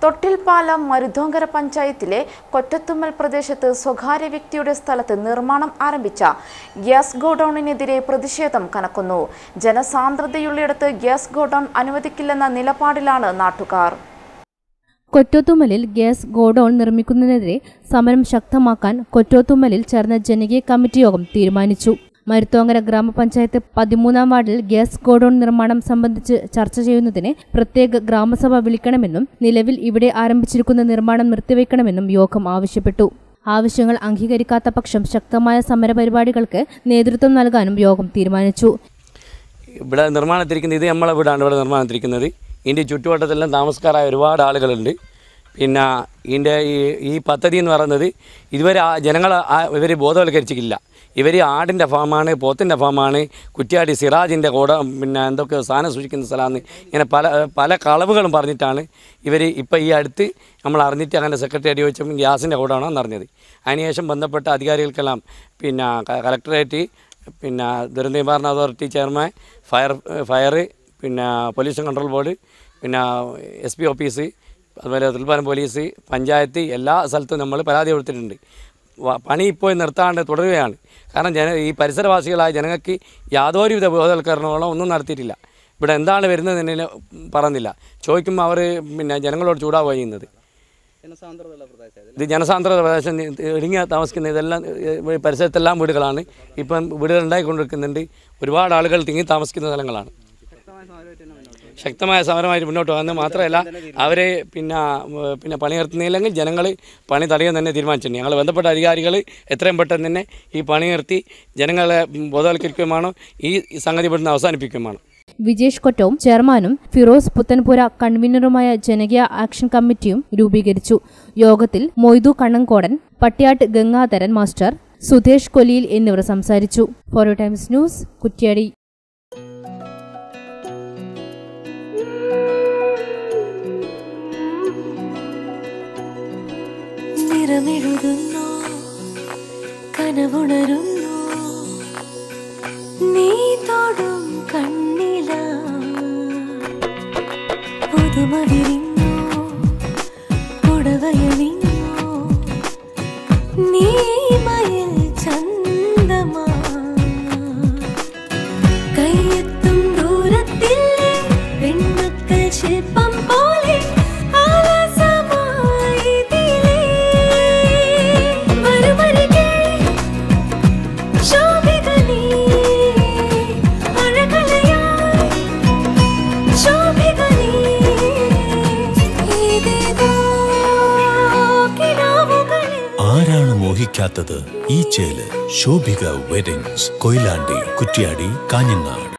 തൊട്ടിൽപ്പാലം മരുതോങ്കര പഞ്ചായത്തിലെ കൊറ്റത്തുമ്മൽ പ്രദേശത്ത് സ്വകാര്യ വ്യക്തിയുടെ സ്ഥലത്ത് നിർമ്മാണം ആരംഭിച്ച ഗ്യാസ് ഗോഡൌണിനെതിരെ പ്രതിഷേധം കനക്കുന്നു ജനസാന്ദ്രതയുള്ളിടത്ത് ഗ്യാസ് ഗോഡൌൺ അനുവദിക്കില്ലെന്ന നിലപാടിലാണ് നാട്ടുകാർ കൊറ്റോത്തുമ്മലിൽ ഗ്യാസ് ഗോഡൌൺ നിർമ്മിക്കുന്നതിനെതിരെ സമരം ശക്തമാക്കാൻ കൊറ്റോത്തുമ്മലിൽ ചേർന്ന ജനകീയ കമ്മിറ്റി യോഗം തീരുമാനിച്ചു മരുത്തോങ്കര ഗ്രാമപഞ്ചായത്ത് പതിമൂന്നാം വാർഡിൽ ഗ്യാസ് ഗോഡൌൺ നിർമ്മാണം സംബന്ധിച്ച് ചർച്ച ചെയ്യുന്നതിന് പ്രത്യേക ഗ്രാമസഭ വിളിക്കണമെന്നും നിലവിൽ ഇവിടെ ആരംഭിച്ചിരിക്കുന്ന നിർമ്മാണം നിർത്തിവെക്കണമെന്നും യോഗം ആവശ്യപ്പെട്ടു ആവശ്യങ്ങൾ അംഗീകരിക്കാത്ത പക്ഷം ശക്തമായ സമരപരിപാടികൾക്ക് നേതൃത്വം നൽകാനും യോഗം തീരുമാനിച്ചു ഇവിടെ നിർമ്മാണത്തിരിക്കുന്നത് ഇത് നമ്മളെ വീടാണ് ഇവിടെ നിർമ്മാണത്തിരിക്കുന്നത് ഇതിൻ്റെ ചുറ്റുവട്ടത്തെല്ലാം താമസക്കാരായ ഒരുപാട് ആളുകളുണ്ട് പിന്നെ ഇതിൻ്റെ ഈ ഈ പദ്ധതി എന്ന് പറയുന്നത് ഇതുവരെ ആ ജനങ്ങളെ ഇവർ ബോധവൽക്കരിച്ചിട്ടില്ല ഇവർ ആടിൻ്റെ ഫാമാണ് പോത്തിൻ്റെ ഫാമാണ് കുറ്റ്യാടി സിറാജിൻ്റെ കൂട പിന്നെ എന്തൊക്കെ സാധനം സൂക്ഷിക്കുന്ന സ്ഥലമാണ് ഇങ്ങനെ പല പല കളവുകളും പറഞ്ഞിട്ടാണ് ഇവർ ഇപ്പോൾ ഈ അടുത്ത് നമ്മൾ അറിഞ്ഞിട്ട് അങ്ങനെ സെക്രട്ടറി ചോദിച്ചപ്പോൾ ഗ്യാസിൻ്റെ കൂടാണെന്ന് അറിഞ്ഞത് അതിനുശേഷം ബന്ധപ്പെട്ട അധികാരികൾക്കെല്ലാം പിന്നെ ക- കളക്ടറേറ്റ് പിന്നെ ദുരന്ത നിവാരണ അതോറിറ്റി ചെയർമാൻ ഫയർ ഫയർ പിന്നെ പൊല്യൂഷൻ കൺട്രോൾ ബോർഡ് പിന്നെ എസ് പി ഓഫീസ് അതുപോലെ തുൽപ്പാലം പോലീസ് പഞ്ചായത്ത് എല്ലാ സ്ഥലത്തും നമ്മൾ പരാതി കൊടുത്തിട്ടുണ്ട് വ- പണി ഇപ്പോൾ നിർത്താണ്ട് തുടരുകയാണ് കാരണം ജന ഈ പരിസരവാസികളായ ജനങ്ങൾക്ക് യാതൊരുവിധ ബോധവൽക്കരണങ്ങളോ ഒന്നും നടത്തിയിട്ടില്ല ഇവിടെ എന്താണ് വരുന്നത് തന്നെ പറഞ്ഞില്ല ചോദിക്കുമ്പോൾ അവർ പിന്നെ ജനങ്ങളോട് ചൂടാവുക ചെയ്യുന്നത് ഇത് ജനസാന്ദ്രത പ്രദേശം ഇടുങ്ങിയ താമസിക്കുന്ന ഇതെല്ലാം ഏഹ്, പരിസരത്തെല്ലാം വീടുകളാണ് ഇപ്പം വീടുകൾ ഉണ്ടായിക്കൊണ്ടിരിക്കുന്നുണ്ട് ഒരുപാട് ആളുകൾ തിങ്ങി താമസിക്കുന്ന സ്ഥലങ്ങളാണ് ശക്തമായ സമരമായിട്ട് മുന്നോട്ട് പോകുന്നത് മാത്രമല്ല അവരെ പിന്നെ ഏഹ്, പിന്നെ പണി നിർത്തുന്നില്ലെങ്കിൽ ജനങ്ങൾ പണി തടയാൻ തന്നെ തീരുമാനിച്ചിട്ടുണ്ട് ഞങ്ങൾ ബന്ധപ്പെട്ട അധികാരികൾ എത്രയും പെട്ടെന്ന് തന്നെ ഈ പണി നിർത്തി ജനങ്ങളെ ബോധവൽക്കരിക്കുകയുമാണ് ഈ സംഗതി ഇവിടുന്ന് അവസാനിപ്പിക്കുകയുമാണ് വിജേഷ് കൊറ്റവും ചെയർമാനും ഫിറോസ് പുത്തൻപുര കൺവീനറുമായ ജനകീയ ആക്ഷൻ കമ്മിറ്റിയും രൂപീകരിച്ചു യോഗത്തിൽ മൊയ്തു കണ്ണങ്കോടൻ പട്ടിയാട്ട് ഗംഗാധരൻ മാസ്റ്റർ സുധേഷ് കൊലിയിൽ എന്നിവർ സംസാരിച്ചു ഫോറോ ടൈംസ് ന്യൂസ് കുറ്റ്യാടി നിറമെഴുതുന്നു കനവുണരുന്നു നീ തൊടും കണ്ണില പുതുമ വിരിഞ്ഞു പുടവയണിഞ്ഞു നീ മയിൽ ചന്തമാ കയ്യെത്തും ദൂരത്തിൽ പെൺമക്കൾ ശില്പം പോലെ ആലസമായി ഇതിലേ. വരുമരികെ ശോഭികനീ, അഴകലയായി ശോഭികനീ. ഏതേതോ കിനാവുകളിൽ ആരാണ് മോഹിക്കാത്തത് ഈ ചേല് ശോഭിക വെഡിങ്സ് കൊയിലാണ്ടി കുറ്റ്യാടി കാഞ്ഞങ്ങാട്